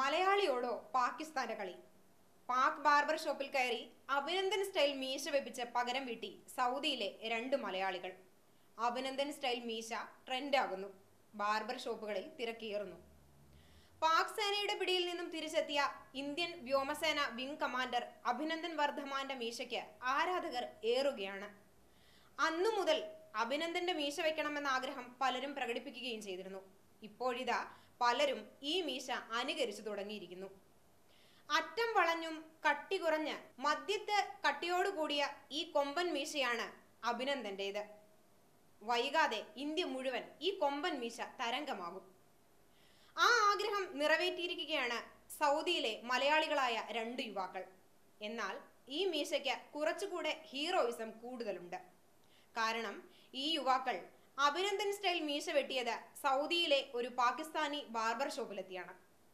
മലയാളിയോടോ പാകിസ്ഥാന്റെ കളി പാക് ബാർബർ ഷോപ്പിൽ കയറി അഭിനന്ദൻ സ്റ്റൈൽ മീശ വെപ്പിച്ച് പകരം വീട്ടി സൗദിയിലെ രണ്ട് മലയാളികൾ അഭിനന്ദൻ സ്റ്റൈൽ മീശ ട്രെൻഡാകുന്നു ബാർബർ ഷോപ്പുകളിൽ തിരക്കേറുന്നു പാക് സേനയുടെ പിടിയിൽ നിന്നും തിരിച്ചെത്തിയ ഇന്ത്യൻ വ്യോമസേന വിംഗ് കമാൻഡർ അഭിനന്ദൻ വർദ്ധമാന്റെ മീശയ്ക്ക് ആരാധകർ ഏറുകയാണ് അന്നു മുതൽ അഭിനന്ദന്റെ മീശ വെക്കണമെന്ന ആഗ്രഹം പലരും പ്രകടിപ്പിക്കുകയും ചെയ്തിരുന്നു ഇപ്പോഴിതാ പലരും ഈ മീശ അനുകരിച്ചു തുടങ്ങിയിരിക്കുന്നു അറ്റം വളഞ്ഞും കട്ടി കുറഞ്ഞ് മദ്യത്ത് കട്ടിയോടുകൂടിയ ഈ കൊമ്പൻ മീശയാണ് അഭിനന്ദന്റേത് വൈകാതെ ഇന്ത്യ മുഴുവൻ ഈ കൊമ്പൻ മീശ തരംഗമാകും ആ ആഗ്രഹം നിറവേറ്റിയിരിക്കുകയാണ് സൗദിയിലെ മലയാളികളായ രണ്ട് യുവാക്കൾ എന്നാൽ ഈ മീശയ്ക്ക് കുറച്ചുകൂടെ ഹീറോയിസം കൂടുതലുണ്ട് കാരണം ഈ യുവാക്കൾ അഭിനന്ദൻ സ്റ്റൈൽ മീശ വെട്ടിയത് സൗദിയിലെ ഒരു പാകിസ്ഥാനി ബാർബർ ഷോപ്പിലെത്തിയാണ്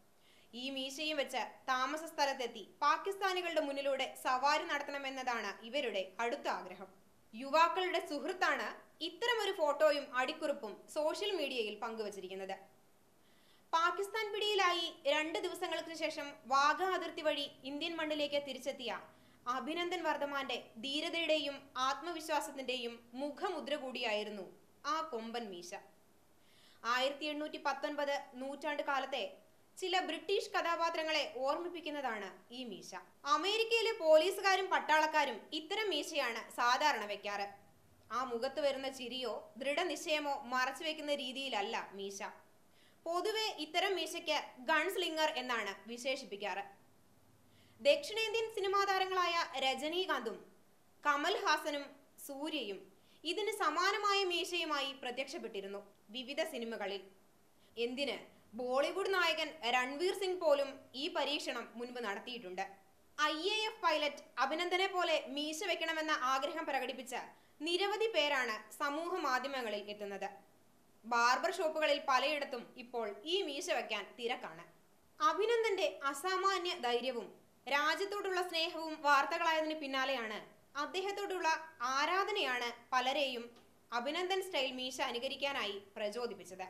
ഈ മീശയും വെച്ച് താമസ സ്ഥലത്തെത്തി പാകിസ്ഥാനികളുടെ മുന്നിലൂടെ സവാരി നടത്തണമെന്നതാണ് ഇവരുടെ അടുത്ത ആഗ്രഹം യുവാക്കളുടെ സുഹൃത്താണ് ഇത്തരമൊരു ഫോട്ടോയും അടിക്കുറിപ്പും സോഷ്യൽ മീഡിയയിൽ പങ്കുവച്ചിരിക്കുന്നത് പാകിസ്ഥാൻ പിടിയിലായി രണ്ട് ദിവസങ്ങൾക്ക് ശേഷം വാഗ അതിർത്തി വഴി ഇന്ത്യൻ മണ്ണിലേക്ക് തിരിച്ചെത്തിയ അഭിനന്ദൻ വർദ്ധമാന്റെ ധീരതയുടെയും ആത്മവിശ്വാസത്തിന്റെയും മുഖമുദ്ര കൂടിയായിരുന്നു ആ കൊമ്പൻ മീശ ആയിരത്തി എണ്ണൂറ്റി പത്തൊൻപത് നൂറ്റാണ്ട് കാലത്തെ ചില ബ്രിട്ടീഷ് കഥാപാത്രങ്ങളെ ഓർമ്മിപ്പിക്കുന്നതാണ് ഈ മീശ അമേരിക്കയിലെ പോലീസുകാരും പട്ടാളക്കാരും ഇത്തരം മീശയാണ് സാധാരണ വെക്കാറ് ആ മുഖത്ത് വരുന്ന ചിരിയോ ദൃഢനിശ്ചയമോ മറച്ചു വെക്കുന്ന രീതിയിലല്ല മീശ പൊതുവെ ഇത്തരം മീശയ്ക്ക് ഗൺസ്ലിംഗർ എന്നാണ് വിശേഷിപ്പിക്കാറ് ദക്ഷിണേന്ത്യൻ സിനിമാ താരങ്ങളായ രജനീകാന്തും കമൽ ഹാസനും സൂര്യയും ഇതിന് സമാനമായ മീശയുമായി പ്രത്യക്ഷപ്പെട്ടിരുന്നു വിവിധ സിനിമകളിൽ എന്തിന് ബോളിവുഡ് നായകൻ രൺവീർ സിംഗ് പോലും ഈ പരീക്ഷണം മുൻപ് നടത്തിയിട്ടുണ്ട് ഐ എ എഫ് പൈലറ്റ് അഭിനന്ദനെ പോലെ മീശ വെക്കണമെന്ന ആഗ്രഹം പ്രകടിപ്പിച്ച നിരവധി പേരാണ് സമൂഹ മാധ്യമങ്ങളിൽ എത്തുന്നത് ബാർബർ ഷോപ്പുകളിൽ പലയിടത്തും ഇപ്പോൾ ഈ മീശ വെക്കാൻ തിരക്കാണ് അഭിനന്ദന്റെ അസാമാന്യ ധൈര്യവും രാജ്യത്തോടുള്ള സ്നേഹവും വാർത്തകളായതിനു പിന്നാലെയാണ് അദ്ദേഹത്തോടുള്ള ആരാധനയാണ് പലരെയും അഭിനന്ദൻ സ്റ്റൈൽ മീശ അനുകരിക്കാനായി പ്രചോദിപ്പിച്ചത്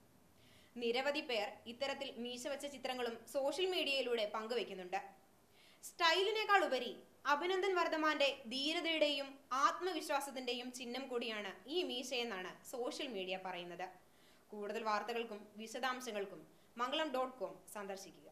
നിരവധി പേർ ഇത്തരത്തിൽ മീശ വെച്ച ചിത്രങ്ങളും സോഷ്യൽ മീഡിയയിലൂടെ പങ്കുവെക്കുന്നുണ്ട് സ്റ്റൈലിനേക്കാൾ ഉപരി അഭിനന്ദൻ വർദ്ധമാന്റെ ധീരതയുടെയും ആത്മവിശ്വാസത്തിന്റെയും ചിഹ്നം കൂടിയാണ് ഈ മീശയെന്നാണ് സോഷ്യൽ മീഡിയ പറയുന്നത് കൂടുതൽ വാർത്തകൾക്കും വിശദാംശങ്ങൾക്കും മംഗളം ഡോട്ട് കോം സന്ദർശിക്കുക